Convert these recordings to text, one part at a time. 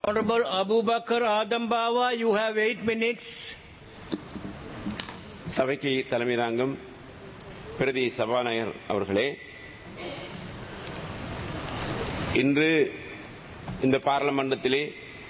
Honorable Abu Bakr Adam Bawa, you have eight minutes. சபைக்கு தலைமை தாங்கும் பிரதி சபாநாயகர் அவர்களே இன்று இந்த பாராளுமன்றத்திலே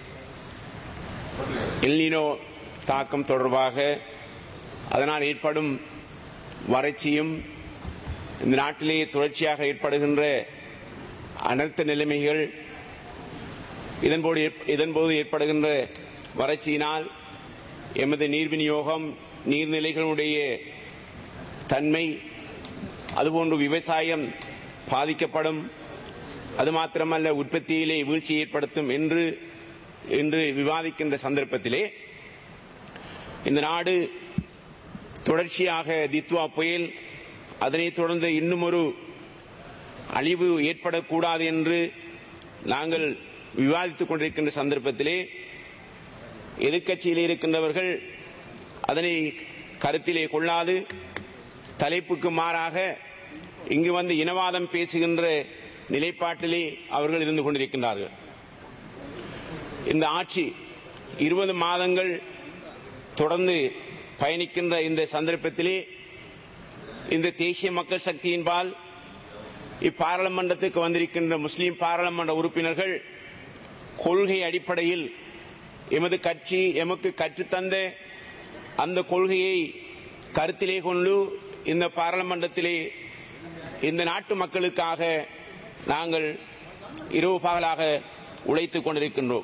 எல்னினோ தாக்கம் தொடர்பாக அதனால் ஏற்படும் வறட்சியும் இந்த நாட்டிலே தொடர்ச்சியாக ஏற்படுகின்ற அனர்த்த நிலைமைகள் இதன்போது இதன்போது ஏற்படுகின்ற வறட்சியினால் எமது நீர் விநியோகம் நீர்நிலைகளுடைய தன்மை அதுபோன்று விவசாயம் பாதிக்கப்படும் அது மாத்திரமல்ல உற்பத்தியிலே வீழ்ச்சி ஏற்படுத்தும் என்று இன்று விவாதிக்கின்ற சந்தர்ப்பத்திலே இந்த நாடு தொடர்ச்சியாக தித்வா புயல் அதனைத் தொடர்ந்து இன்னும் ஒரு அழிவு ஏற்படக்கூடாது என்று நாங்கள் விவாதித்துக் கொண்டிருக்கின்ற சந்தர்ப்பத்திலே எதிர்க்கட்சியில் இருக்கின்றவர்கள் அதனை கருத்திலே கொள்ளாது தலைப்புக்கு மாறாக இங்கு வந்து இனவாதம் பேசுகின்ற நிலைப்பாட்டிலே அவர்கள் இருந்து கொண்டிருக்கின்றார்கள் இந்த ஆட்சி இருபது மாதங்கள் தொடர்ந்து பயணிக்கின்ற இந்த சந்தர்ப்பத்திலே இந்த தேசிய மக்கள் சக்தியின்பால் இப்பாராளுமன்றத்துக்கு வந்திருக்கின்ற முஸ்லிம் பாராளுமன்ற உறுப்பினர்கள் கொள்கை அடிப்படையில் எமது கட்சி எமக்கு கற்றுத்தந்த அந்த கொள்கையை கருத்திலே கொண்டு இந்த பாராளுமன்றத்திலே இந்த நாட்டு மக்களுக்காக நாங்கள் இரவு பகலாக உழைத்துக் கொண்டிருக்கின்றோம்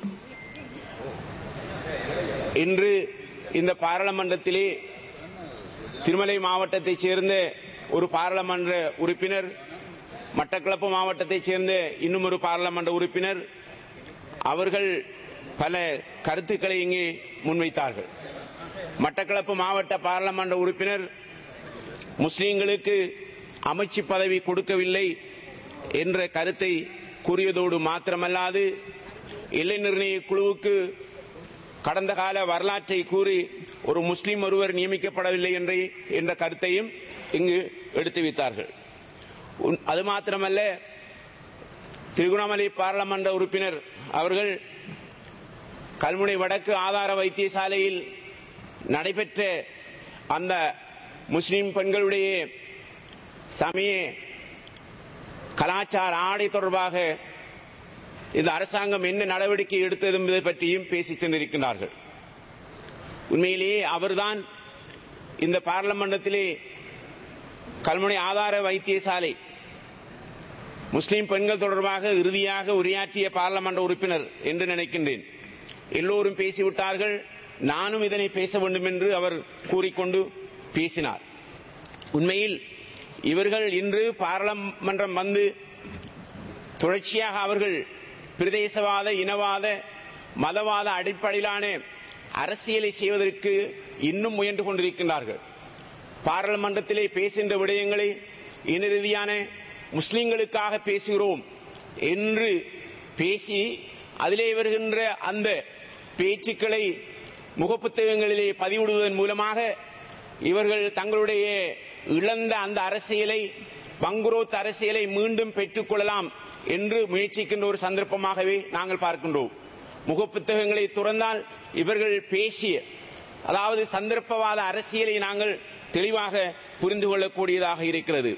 இன்று இந்த பாராளுமன்றத்திலே திருமலை மாவட்டத்தைச் சேர்ந்த ஒரு பாராளுமன்ற உறுப்பினர் மட்டக்களப்பு மாவட்டத்தைச் சேர்ந்த இன்னும் ஒரு பாராளுமன்ற உறுப்பினர் அவர்கள் பல கருத்துக்களை இங்கே முன்வைத்தார்கள் மட்டக்களப்பு மாவட்ட பாராளுமன்ற உறுப்பினர் முஸ்லீம்களுக்கு அமைச்சு பதவி கொடுக்கவில்லை என்ற கருத்தை கூறியதோடு மாத்திரமல்லாது எல்லை நிர்ணய குழுவுக்கு கடந்த கால வரலாற்றை கூறி ஒரு முஸ்லீம் ஒருவர் நியமிக்கப்படவில்லை என்ற என்ற கருத்தையும் இங்கு எடுத்து வைத்தார்கள் உன்- அது மாத்திரமல்ல திருகோணமலை பாராளுமன்ற உறுப்பினர் அவர்கள் கல்முனை வடக்கு ஆதார வைத்தியசாலையில் நடைபெற்ற அந்த முஸ்லிம் பெண்களுடைய சமய கலாச்சார ஆடை தொடர்பாக இந்த அரசாங்கம் என்ன நடவடிக்கை எடுத்தது என்பதை பற்றியும் பேசி சென்றிருக்கிறார்கள் உண்மையிலேயே அவர்தான் இந்த பாராளுமன்றத்திலே கல்முனை ஆதார வைத்தியசாலை முஸ்லிம் பெண்கள் தொடர்பாக இறுதியாக உரையாற்றிய பாராளுமன்ற உறுப்பினர் என்று நினைக்கின்றேன் எல்லோரும் பேசிவிட்டார்கள் நானும் இதனை பேச வேண்டும் என்று அவர் கூறிக்கொண்டு பேசினார் உண்மையில் இவர்கள் இன்று பாராளுமன்றம் வந்து தொடர்ச்சியாக அவர்கள் பிரதேசவாத இனவாத மதவாத அடிப்படையிலான அரசியலை செய்வதற்கு இன்னும் முயன்று கொண்டிருக்கின்றார்கள் பாராளுமன்றத்திலே பேசுகின்ற விடயங்களை இன ரீதியான முஸ்லிம்களுக்காக பேசுகிறோம் என்று பேசி அதிலே வருகின்ற அந்த பேச்சுக்களை முகப்புத்தகங்களிலே பதிவிடுவதன் மூலமாக இவர்கள் தங்களுடைய இழந்த அந்த அரசியலை வங்குரோத் அரசியலை மீண்டும் பெற்றுக்கொள்ளலாம் என்று முயற்சிக்கின்ற ஒரு சந்தர்ப்பமாகவே நாங்கள் பார்க்கின்றோம் முகப்புத்தகங்களை துறந்தால் இவர்கள் பேசிய அதாவது சந்தர்ப்பவாத அரசியலை நாங்கள் தெளிவாக புரிந்து கொள்ளக்கூடியதாக இருக்கிறது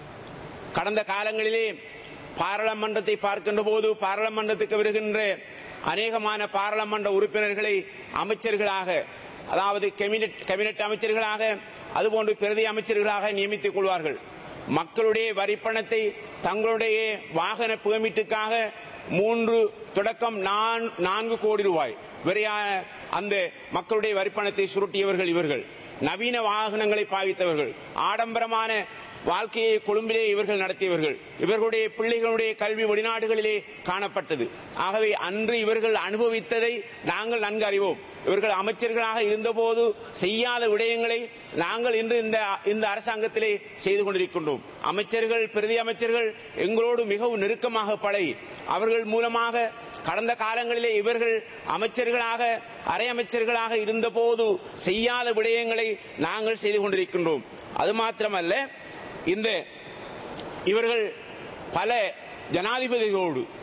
கடந்த காலங்களிலே பாராளுமன்றத்தை பார்க்கின்ற போது பாராளுமன்றத்துக்கு வருகின்ற அநேகமான பாராளுமன்ற உறுப்பினர்களை அமைச்சர்களாக அதாவது கேபினெட் கேபினெட் அமைச்சர்களாக அதுபோன்று பிரதி அமைச்சர்களாக நியமித்துக் கொள்வார்கள் மக்களுடைய வரிப்பணத்தை தங்களுடைய வாகன பெர்மிட்டுக்காக மூன்று தொடக்கம் நான்- நான்கு கோடி ரூபாய் வரையான அந்த மக்களுடைய வரிப்பணத்தை சுருட்டியவர்கள் இவர்கள் நவீன வாகனங்களை பாவித்தவர்கள் ஆடம்பரமான வாழ்க்கையை கொழும்பிலே இவர்கள் நடத்தியவர்கள் இவர்களுடைய பிள்ளைகளுடைய கல்வி வெளிநாடுகளிலே காணப்பட்டது ஆகவே அன்று இவர்கள் அனுபவித்ததை நாங்கள் நன்கு அறிவோம் இவர்கள் அமைச்சர்களாக இருந்தபோது செய்யாத விடயங்களை நாங்கள் இன்று இந்த இந்த அரசாங்கத்திலே செய்து கொண்டிருக்கின்றோம் அமைச்சர்கள் பிரதி அமைச்சர்கள் எங்களோடு மிகவும் நெருக்கமாக பழகி அவர்கள் மூலமாக கடந்த காலங்களிலே இவர்கள் அமைச்சர்களாக அரை அமைச்சர்களாக இருந்தபோது செய்யாத விடயங்களை நாங்கள் செய்து கொண்டிருக்கின்றோம் அது மாத்திரமல்ல இந்த இவர்கள் பல ஜனாதிபதிகளோடு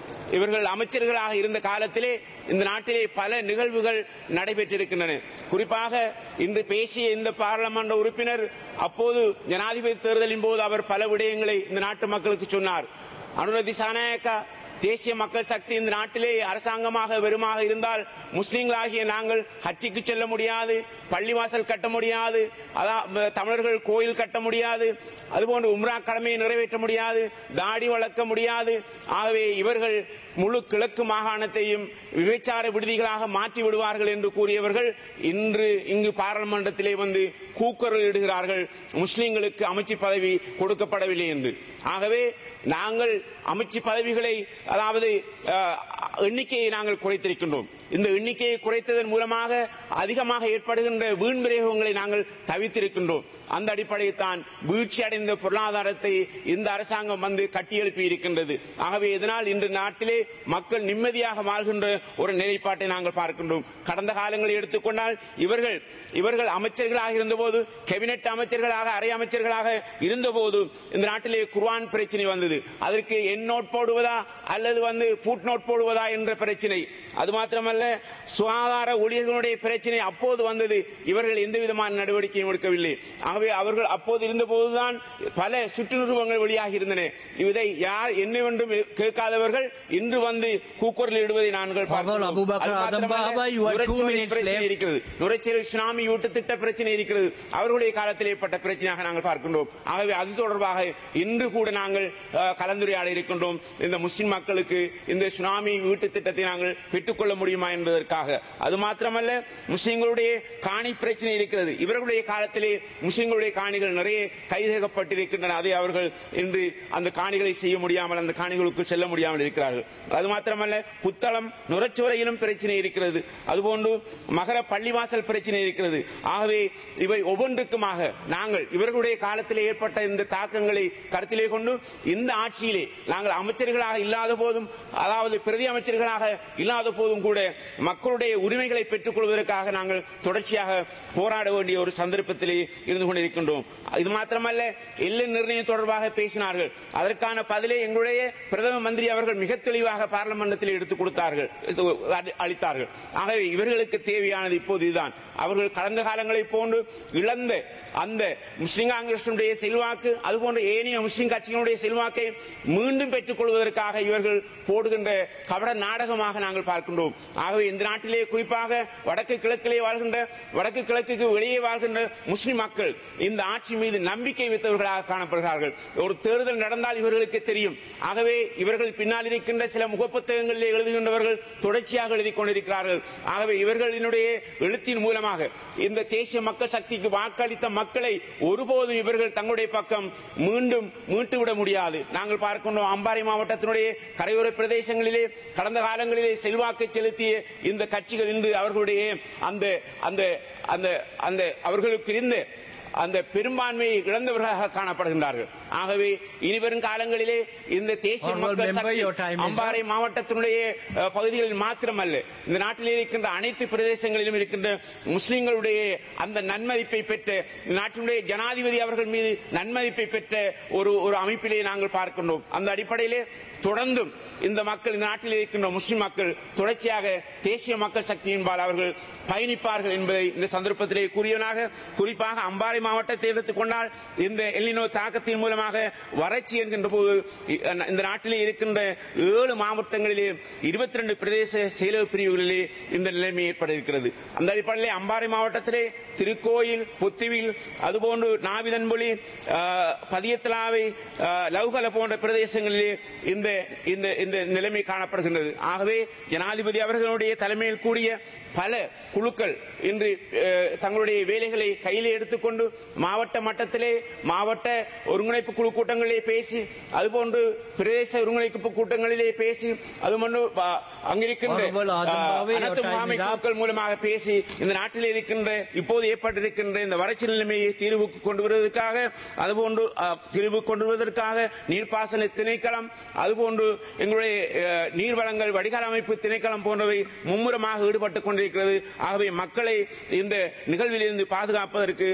இவர்கள் அமைச்சர்களாக இருந்த காலத்திலே இந்த நாட்டிலே பல நிகழ்வுகள் நடைபெற்றிருக்கின்றன குறிப்பாக இன்று பேசிய இந்த பாராளுமன்ற உறுப்பினர் அப்போது ஜனாதிபதி தேர்தலின் போது அவர் பல விடயங்களை இந்த நாட்டு மக்களுக்கு சொன்னார் அனுர திசாநாயக்கா தேசிய மக்கள் சக்தி இந்த நாட்டிலே அரசாங்கமாக வெறுமாக இருந்தால் முஸ்லீம்களாகிய நாங்கள் ஹஜ்ஜிக்கு செல்ல முடியாது பள்ளிவாசல் கட்ட முடியாது அதான் தமிழர்கள் கோயில் கட்ட முடியாது அதுபோன்று உம்ரா கடமையை நிறைவேற்ற முடியாது தாடி வளர்க்க முடியாது ஆகவே இவர்கள் முழு கிழக்கு மாகாணத்தையும் விபச்சார விடுதிகளாக மாற்றி விடுவார்கள் என்று கூறியவர்கள் இன்று இங்கு பாராளுமன்றத்திலே வந்து கூக்குரல் இடுகிறார்கள் முஸ்லிம்களுக்கு அமைச்சு பதவி கொடுக்கப்படவில்லை என்று ஆகவே நாங்கள் அமைச்சு பதவிகளை அதாவது அஹ், எண்ணிக்கையை நாங்கள் குறைத்திருக்கின்றோம் இந்த எண்ணிக்கையை குறைத்ததன் மூலமாக அதிகமாக ஏற்படுகின்ற வீண் விரயங்களை நாங்கள் தவித்திருக்கின்றோம் அந்த அடிப்படையில் தான் வீழ்ச்சி அடைந்த பொருளாதாரத்தை இந்த அரசாங்கம் வந்து கட்டியெழுப்பி இருக்கின்றது ஆகவே இதனால் இன்று நாட்டிலே மக்கள் நிம்மதியாக வாழ்கின்ற ஒரு நிலைப்பாட்டை நாங்கள் பார்க்கின்றோம் கடந்த காலங்களை எடுத்துக்கொண்டால் இவர்கள் இவர்கள் அமைச்சர்களாக இருந்தபோது கேபினெட் அமைச்சர்களாக அரை அமைச்சர்களாக இருந்தபோது இந்த நாட்டிலே குர்ஆன் பிரச்சனை வந்தது அதற்கு என் நோட் போடுவதா அல்லது வந்து ஃபுட் நோட் போடுவதா என்ற பிரச்சனை அது மாத்திரமல்ல சுகாதார ஊழியர்களுடைய பிரச்சனை அப்போது வந்தது இவர்கள் எந்த விதமான நடவடிக்கையும் எடுக்கவில்லை ஆகவே அவர்கள் அப்போது இருந்தபோதுதான் பல சுற்றுநிறுவங்கள் வெளியாகி இருந்தன இதை யார் என்னவென்றும் கேட்காதவர்கள் இன்று வந்து கூக்குரல் இடுவதை நாங்கள் பார்க்கிறோம். அபூபக்கர் அது ஆதம் மாத்திரமல்ல, Baba, you are two Norochcholai minutes பிரச்சனை left. இருக்கிறது நுரைச்சீரல் சுனாமி ஊட்டு திட்ட பிரச்சனை இருக்கிறது அவர்களுடைய காலத்தில் ஏற்பட்ட பிரச்சனையாக நாங்கள் பார்க்கின்றோம் ஆகவே அது தொடர்பாக இன்று கூட நாங்கள் அஹ், கலந்துரையாட இருக்கின்றோம் இந்த முஸ்லிம் மக்களுக்கு இந்த சுனாமி வீட்டு திட்டத்தை நாங்கள் பெற்றுக்கொள்ள முடியுமா என்பதற்காக அது மாத்திரமல்ல முஸ்லிம்களுடைய காணி பிரச்சனை இருக்கிறது இவர்களுடைய காலத்திலே முஸ்லிம்களுடைய காணிகள் நிறைய கைதகப்பட்டிருக்கின்றன அதை அவர்கள் இன்று அந்த காணிகளை செய்ய முடியாமல் அந்த காணிகளுக்குள் செல்ல முடியாமல் இருக்கிறார்கள் அது மாத்திரமல்ல புத்தளம் நுரச்சுவரையிலும் பிரச்சனை இருக்கிறது அதுபோன்று மகர பள்ளிவாசல் பிரச்சனை இருக்கிறது ஆகவே இவை ஒவ்வொன்றுக்குமாக நாங்கள் இவர்களுடைய காலத்தில் ஏற்பட்ட இந்த தாக்கங்களை கருத்திலே கொண்டு இந்த ஆட்சியிலே நாங்கள் அமைச்சர்களாக இல்லாத போதும் அதாவது பிரதி அமைச்சர்களாக இல்லாத போதும் கூட மக்களுடைய உரிமைகளை பெற்றுக் கொள்வதற்காக நாங்கள் தொடர்ச்சியாக போராட வேண்டிய ஒரு சந்தர்ப்பத்திலே இருந்து கொண்டிருக்கின்றோம் இது மாத்திரமல்ல எல்லை நிர்ணயம் தொடர்பாக பேசினார்கள் அதற்கான பதிலை எங்களுடைய பிரதம மந்திரி அவர்கள் மிக தெளிவாக பார்லமெண்டத்தில் எடுத்துக் கொடுத்தார்கள் இது அளி- அளித்தார்கள் ஆகவே இவர்களுக்கு தேவையானது இப்போது இதுதான் அவர்கள் கடந்த காலங்களை போன்று இழந்த அந்த முஸ்லிம் காங்கிரசுடைய செல்வாக்கு அதுபோன்ற ஏனைய முஸ்லிம் கட்சிகளுடைய செல்வாக்கை மீண்டும் பெற்றுக் கொள்வதற்காக இவர்கள் போடுகின்ற கபட நாடகமாக நாங்கள் பார்க்கின்றோம் ஆகவே இந்த நாட்டிலே குறிப்பாக வடக்கு கிழக்கிலே வாழ்கின்ற வடக்கு கிழக்குக்கு வெளியே வாழ்கின்ற முஸ்லிம் மக்கள் இந்த ஆட்சி மீது நம்பிக்கை வைத்தவர்களாக காணப்படுகிறார்கள் ஒரு தேர்தல் நடந்தால் இவர்களுக்கு தெரியும் ஆகவே இவர்கள் பின்னால் இருக்கின்ற சில முகப்புத்தகங்களிலே எழுதுகின்றவர்கள் தொடர்ச்சியாக எழுதிக் கொண்டிருக்கிறார்கள் ஆகவே இவர்களினுடைய எழுத்தின் மூலமாக இந்த தேசிய மக்கள் சக்திக்கு வாக்களித்த மக்களை ஒருபோதும் இவர்கள் தங்களுடைய பக்கம் மீண்டும் மீட்டுவிட முடியாது நாங்கள் பார்க்கின்றோம் அம்பாறை மாவட்டத்தினுடைய கரையோர பிரதேசங்களிலே கடந்த காலங்களிலே செல்வாக்கு செலுத்திய இந்த கட்சிகள் இன்று அவர்களுடைய அந்த அந்த அந்த அந்த அவர்களுக்கு இருந்த அந்த பெரும்பான்மையை இழந்தவர்களாக காணப்படுகின்றார்கள் ஆகவே இனிவரும் காலங்களிலே இந்த தேசிய Honorable மக்கள் member, Sakthi your time is up. Ampara மாவட்டத்தினுடைய அஹ், பகுதிகளில் மாத்திரமல்ல இந்த நாட்டில் இருக்கின்ற அனைத்து பிரதேசங்களிலும் இருக்கின்ற முஸ்லிம்களுடைய அந்த நன்மதிப்பை பெற்ற இந்த நாட்டினுடைய ஜனாதிபதி அவர்கள் மீது நன்மதிப்பை பெற்ற ஒரு ஒரு அமைப்பிலே நாங்கள் பார்க்கின்றோம் அந்த அடிப்படையிலே தொடர்ந்தும் இந்த மக்கள் இந்த நாட்டில் இருக்கின்ற முஸ்லிம் மக்கள் தொடர்ச்சியாக தேசிய மக்கள் சக்தியின்பால் அவர்கள் பயணிப்பார்கள் என்பதை இந்த சந்தர்ப்பத்திலே கூறியவனாக குறிப்பாக அம்பாறை மாவட்டத்தை எடுத்துக்கொண்டால் இந்த எல்லினோ தாக்கத்தின் மூலமாக வறட்சி என்கின்ற போது இ- இந்த நாட்டிலே இருக்கின்ற ஏழு மாவட்டங்களிலே இருபத்தி ரெண்டு பிரதேச செயலக பிரிவுகளிலே இந்த நிலைமை ஏற்பட இருக்கிறது அந்த அடிப்படையிலே அம்பாறை மாவட்டத்திலே திருக்கோயில் புத்துவில் அதுபோன்று நாவிதன்பொலி ஆஹ், பதியத்தலாவை ஆஹ், லவுகல போன்ற பிரதேசங்களிலே இந்த இந்த இந்த நிலைமை காணப்படுகின்றது ஆகவே ஜனாதிபதி அவர்களுடைய தலைமையில் கூடிய பல குழுக்கள் இன்று அஹ், தங்களுடைய வேலைகளை கையிலே எடுத்துக்கொண்டு மாவட்ட மட்டத்திலே மாவட்ட ஒருங்கிணைப்பு குழு கூட்டங்களிலே பேசி அதுபோன்று பிரதேச ஒருங்கிணைப்பு கூட்டங்களிலே பேசி அதுபோன்று ப- அங்கிருக்கின்ற Honorable Adam ah, Bave, your அனைத்து time is முகாமை up. குழுக்கள் மூலமாக பேசி இந்த நாட்டில் இருக்கின்ற இப்போது ஏற்பட்டிருக்கின்ற இந்த வறட்சி நிலைமையை தீர்வுக்கு கொண்டு வருவதற்காக அதுபோன்று அஹ், தீர்வு கொண்டு வருவதற்காக நீர்ப்பாசன திணைக்களம் அதுபோன்று எங்களுடைய அஹ், நீர்வளங்கள் வடிகால் அமைப்பு திணைக்களம் போன்றவை மும்முரமாக ஈடுபட்டுக் கொண்டிருக்கிறது ஆகவே மக்களை இந்த நிகழ்விலிருந்து பாதுகாப்பதற்கு அரசாங்கம்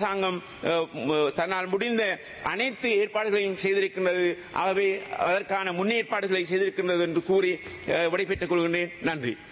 அரசாங்கம் அஹ், ம- தன்னால் முடிந்த அனைத்து ஏற்பாடுகளையும் செய்திருக்கின்றது ஆகவே அதற்கான முன்னேற்பாடுகளை செய்திருக்கின்றது என்று கூறி அஹ், விடைபெற்றுக் கொள்கின்றேன் நன்றி